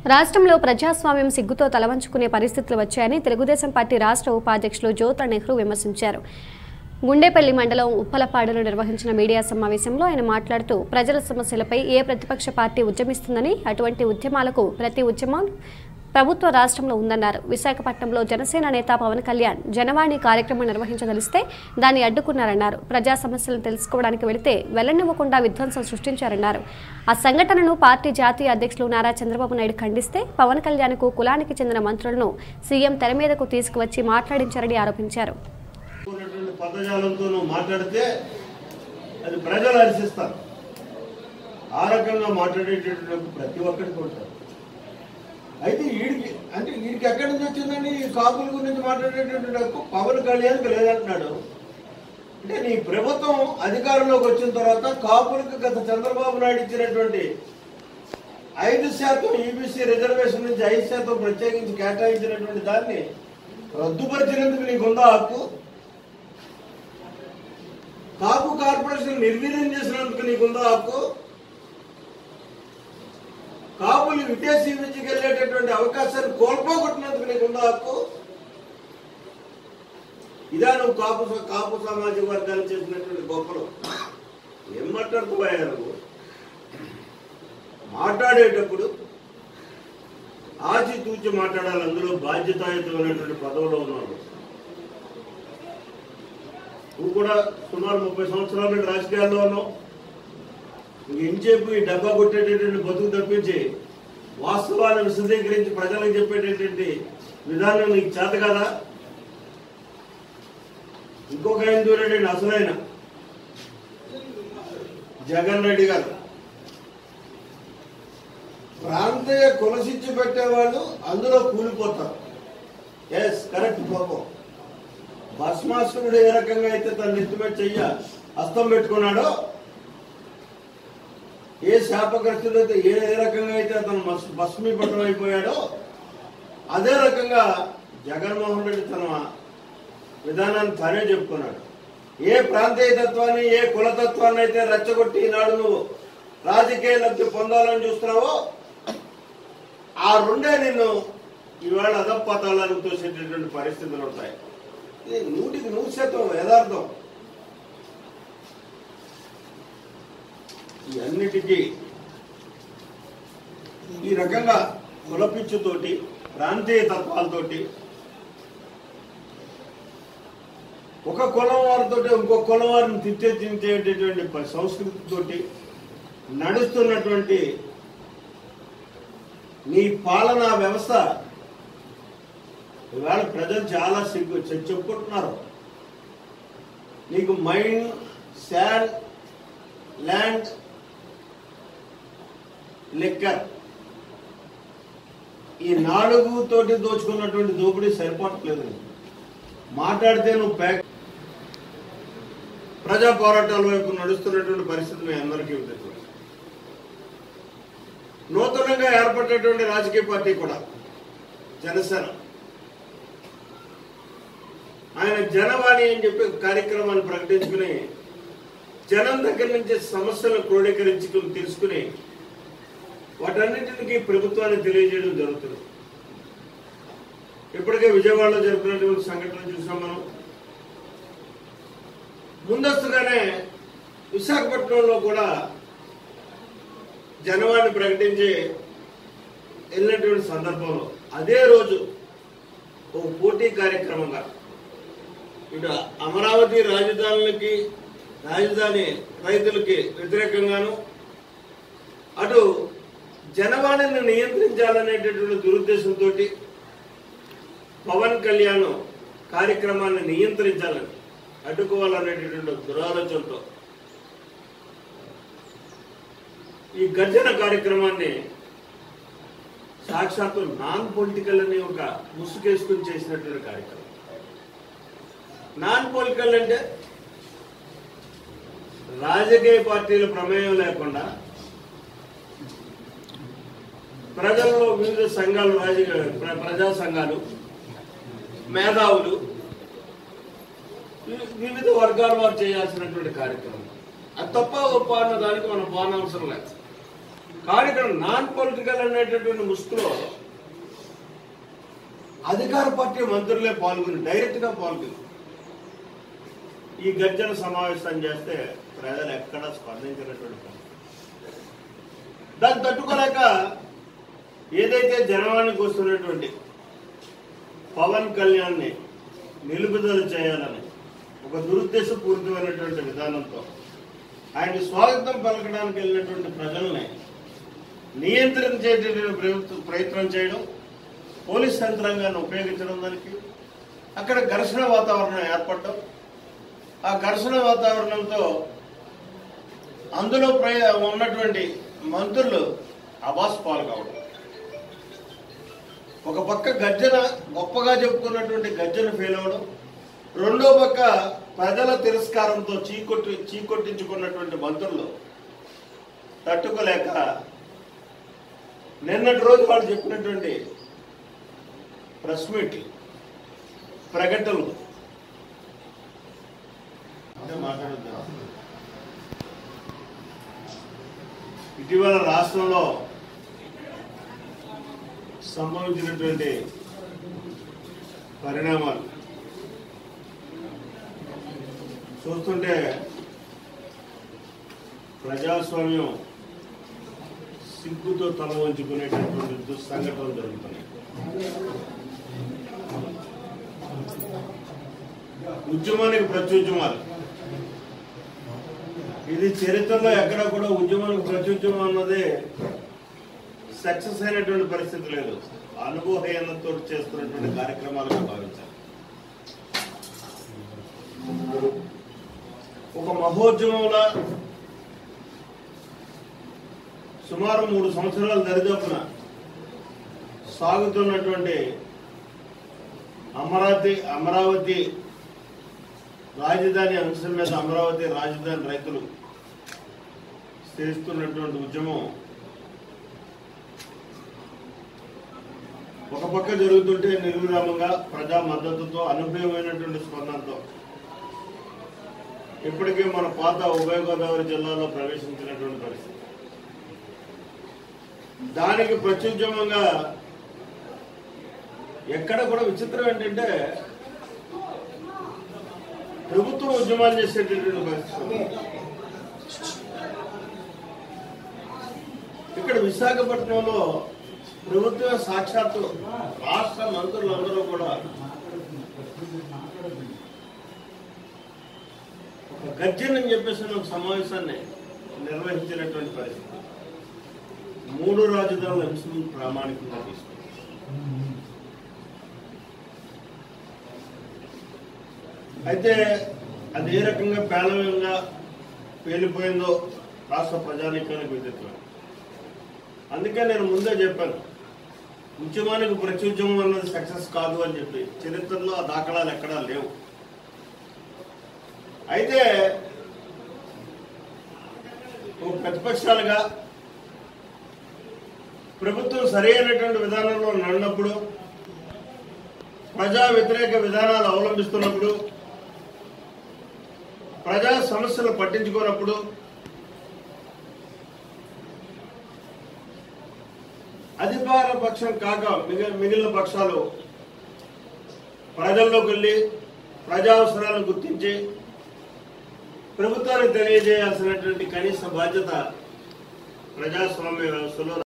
రాష్ట్రంలో ప్రజాస్వామ్యం సిగ్గుతో తలవంచుకునే పరిస్థితులు వచ్చాయని తెలుగుదేశం పార్టీ రాష్ట్ర ఉపాధ్యక్షులు జ్యోతుల నెహ్రూ విమర్శించారు గుండేపల్లి మండలం ఉప్పలపాడులో నిర్వహించిన మీడియా సమావేశంలో ఆయన మాట్లాడుతూ ప్రజల సమస్యలపై ఏ ప్రతిపక్ష పార్టీ ఉద్యమిస్తుందని అటువంటి ఉద్యమాలకు ప్రతి ఉద్యమం ప్రభుత్వ రాష్ట్రంలో ఉందన్నారు విశాఖపట్నంలో జనసేన నేత పవన్ కళ్యాణ్ జనవాణి కార్యక్రమం నిర్వహించదలిస్తే దాన్ని అడ్డుకున్నారన్నారు ప్రజా సమస్యలను తెలుసుకోవడానికి వెళితే వెళ్లనివ్వకుండా విధ్వంసం సృష్టించారన్నారు ఆ సంఘటనను పార్టీ జాతీయ అధ్యక్షులు నారా చంద్రబాబు నాయుడు ఖండిస్తే పవన్ కళ్యాణ్కు కులానికి చెందిన మంత్రులను సీఎం తెర మీదకు తీసుకువచ్చి మాట్లాడించారని ఆరోపించారు ఉన్నటువంటి పదజాలంతో నువ్వు మాట్లాడితే అది ప్రజలు హర్షిస్తారు ఆ రకంగా మాట్లాడేటటువంటి ప్రతి ఒక్కరికి ఉంటారు అయితే వీడికి అంటే వీడికి ఎక్కడి నుంచి వచ్చిందండి ఈ కాపుల గురించి మాట్లాడేటటువంటి హక్కు పవన్ కళ్యాణ్కి లేదంటున్నాడు అంటే నీ ప్రభుత్వం అధికారంలోకి వచ్చిన తర్వాత కాపులకు గత చంద్రబాబు నాయుడు ఇచ్చినటువంటి ఐదు శాతం ఈబీసీ రిజర్వేషన్ నుంచి ఐదు శాతం ప్రత్యేకించి కేటాయించినటువంటి దాన్ని రద్దుపరిచినందుకు నీకుందా హక్కు కాపు కార్పొరేషన్ నిర్వీర్యం చేసినందుకు నీకుందా హక్కు కాపులు విదేశీ విద్యకి వెళ్ళేటటువంటి అవకాశాన్ని కోల్పోగొట్టినందుకు నీకుందా హక్కు ఇదా నువ్వు కాపు స- కాపు సామాజిక వర్గాలు చేసినటువంటి గొప్పలు ఏం మాట్లాడుతున్నాయా నువ్వు మాట్లాడేటప్పుడు ఆచితూచి మాట్లాడాలి అందులో బాధ్యతాయుతమైనటువంటి పదవిలో ఉన్నాడు నువ్వు కూడా సుమారు ముప్పై సంవత్సరాల నుండి రాజకీయాల్లో ఉన్నావు ఇంకేపు ఈ డబ్బా కొట్టేటటువంటి బతుకు తప్పించి వాస్తవాలను విశదీకరించి ప్రజలకు చెప్పేటటువంటి విధానం నీకు చేత కదా ఇంకొక ఆయన చూడండి అసలైన జగన్ రెడ్డి గారు ప్రాంతీయ కులసిచ్చి పెట్టేవాళ్ళు అందులో కూలిపోతారు ఎస్ కరెక్ట్ పాపం భస్మాసురుడు ఏ రకంగా అయితే తన నెత్తి మీద చెయ్య హస్తం పెట్టుకున్నాడో ఏ శాపగ్రస్తుడు అయితే ఏ ఏ రకంగా అయితే అతను భస్- భస్మీపటం అయిపోయాడో అదే రకంగా జగన్మోహన్ రెడ్డి తన విధానాన్ని తానే చెప్పుకున్నాడు ఏ ప్రాంతీయ తత్వాన్ని ఏ కులతత్వాన్ని అయితే రెచ్చగొట్టి ఈనాడు నువ్వు రాజకీయ లబ్ధి పొందాలని చూస్తున్నావో ఆ రెండే నిన్ను ఇవాళ అధపాతాలను తోసేటటువంటి పరిస్థితులు ఉంటాయి ఇది నూటికి నూరు శాతం యథార్థం ఈ అన్నిటికీ ఈ రకంగా కులపిచ్చుతోటి ప్రాంతీయ తత్వాలతోటి ఒక కులం వారితో ఇంకో కులం వారిని తిట్టేటటువంటి ప- సంస్కృతితోటి నడుస్తున్నటువంటి నీ పాలనా వ్యవస్థ ఇవాళ ప్రజలు చాలా సిగ్గు చె- చెప్పుకుంటున్నారు నీకు మైండ్ శాండ్ ల్యాండ్ లెక్కర్ ఈ నాలుగు తోటి దోచుకున్నటువంటి దోపిడీ సరిపోవట్లేదు నీకు. మాట్లాడితే నువ్వు ప్యాక్ ప్రజా పోరాటాల వైపు నడుస్తున్నటువంటి పరిస్థితి మీ అందరికీ ఉంది నూతనంగా ఏర్పడినటువంటి రాజకీయ పార్టీ కూడా జనసేన ఆయన జనవాణి అని చెప్పి ఒక కార్యక్రమాన్ని ప్రకటించుకుని జనం దగ్గర నుంచి సమస్యలను క్రోడీకరించుకుని తెలుసుకుని వాటన్నింటికి ప్రభుత్వానికి తెలియజేయడం జరుగుతుంది ఇప్పటికే విజయవాడలో జరిపినటువంటి సంఘటనలు చూసాం మనం ముందస్తుగానే విశాఖపట్నంలో కూడా జనవాణి ప్రకటించి వెళ్ళినటువంటి సందర్భంలో అదే రోజు ఒక పోటీ కార్యక్రమంగా ఇటు అమరావతి రాజధానులకి రాజధాని రైతులకి వ్యతిరేకంగాను అటు జనవాణిని నియంత్రించాలనేటటువంటి దురుద్దేశంతో పవన్ కళ్యాణ్ కార్యక్రమాన్ని నియంత్రించాలని అడ్డుకోవాలనేటటువంటి దురాలోచనతో ఈ గర్జన కార్యక్రమాన్ని సాక్షాత్తు నాన్ పొలిటికల్ అని ఒక ముసుగేసుకుని చేసినటువంటి కార్యక్రమం నాన్ పొలిటికల్ అంటే రాజకీయ పార్టీల ప్రమేయం లేకుండా ప్రజల్లో వివిధ సంఘాలు రాజకీయ ప్ర- ప్రజా సంఘాలు మేధావులు వి- వివిధ వర్గాల వారు చేయాల్సినటువంటి కార్యక్రమం అది తప్ప గొప్ప అన్న దానికి మనం పోనవసరం లేదు కానీ ఇక్కడ నాన్ పొలిటికల్ అనేటటువంటి ముసుగులో అధికార పార్టీ మంత్రులే పాల్గొని డైరెక్ట్ గా పాల్గొని ఈ గర్జన సమావేశం చేస్తే ప్రజలు ఎక్కడా స్పందించినటువంటి పరిస్థితి. దాన్ని తట్టుకోలేక ఏదైతే జనవానికి వస్తున్నటువంటి పవన్ కళ్యాణ్ని నిలుపుదల చేయాలని ఒక దురుద్దేశపూరితమైనటువంటి విధానంతో ఆయన స్వాగతం పలకడానికి వెళ్ళినటువంటి ప్రజల్ని నియంత్రించేటటువంటి ప్రయత్నం- ప్రయత్నం చేయడం పోలీస్ యంత్రాంగాన్ని ఉపయోగించడం దానికి అక్కడ ఘర్షణ వాతావరణం ఏర్పడటం ఆ ఘర్షణ వాతావరణంతో అందులో ప్రయ- ఉన్నటువంటి మంత్రులు అబాస్ పాలు కావడం ఒక పక్క గర్జన గొప్పగా చెప్పుకున్నటువంటి గర్జన ఫెయిల్ అవ్వడం రెండో పక్క ప్రజల తిరస్కారంతో చీకొట్టి చీకొట్టించుకున్నటువంటి మంత్రులు తట్టుకోలేక నిన్నటి రోజు వాళ్ళు చెప్పినటువంటి ప్రెస్ మీట్ ప్రకటనలు అంటే మాట్లాడుతున్నా ఇటీవల రాష్ట్రంలో సంభవించినటువంటి పరిణామాలు చూస్తుంటే ప్రజాస్వామ్యం సిగ్గుతో తల వంచుకునేటటువంటి దుస్సంఘటనలు జరుగుతున్నాయి ఉద్యమానికి ప్రత్యుద్యమాలు ఇది చరిత్రలో ఎక్కడ కూడా ఉద్యమానికి ప్రత్యుద్యమం అన్నది సక్సెస్ అయినటువంటి పరిస్థితి లేదు అనుభవహీనతో చేస్తున్నటువంటి కార్యక్రమాలుగా భావించాలి ఒక మహోద్యమంలో సుమారు మూడు సంవత్సరాల దరిదాపున సాగుతున్నటువంటి అమరావతి అమరావతి రాజధాని అంశం మీద అమరావతి రాజధాని రైతులు చేస్తున్నటువంటి ఉద్యమం ఒక పక్క జరుగుతుంటే నిర్విరామంగా ప్రజా మద్దతుతో అనుభవమైనటువంటి స్పందనతో ఇప్పటికే మన పాత ఉభయ గోదావరి జిల్లాలో ప్రవేశించినటువంటి పరిస్థితి దానికి ప్రత్యుద్యమంగా ఎక్కడ కూడా విచిత్రం ఏంటంటే ప్రభుత్వం ఉద్యమాలు చేసేటటువంటి పరిస్థితి ఉంది. ఇక్కడ విశాఖపట్నంలో ప్రభుత్వ సాక్షాత్తు రాష్ట్ర మంత్రులందరూ కూడా ఒక గర్జనని చెప్పేసి ఒక సమావేశాన్ని నిర్వహించినటువంటి పరిస్థితి మూడు రాజధానుల అంశం ప్రామాణికంగా తీసుకుంది అయితే అది ఏ రకంగా పేలవంగా పేలిపోయిందో రాష్ట్ర ప్రజానీకానికి విదిత్వం అందుకే నేను ముందే చెప్పాను ఉద్యమానికి ప్రత్యుద్యమం అన్నది సక్సెస్ కాదు అని చెప్పి చరిత్రలో ఆ దాఖలాలు ఎక్కడా లేవు అయితే ఓ ప్రతిపక్షాలుగా ప్రభుత్వం సరైనటువంటి విధానంలో నడినప్పుడు ప్రజా వ్యతిరేక విధానాలు అవలంబిస్తున్నప్పుడు ప్రజా సమస్యలు పట్టించుకోనప్పుడు అధికార పక్షం కాక మిగి- మిగిలిన పక్షాలు ప్రజల్లోకి వెళ్ళి ప్రజా అవసరాలను గుర్తించి ప్రభుత్వానికి తెలియజేయాల్సినటువంటి కనీస బాధ్యత ప్రజాస్వామ్య వ్యవస్థలో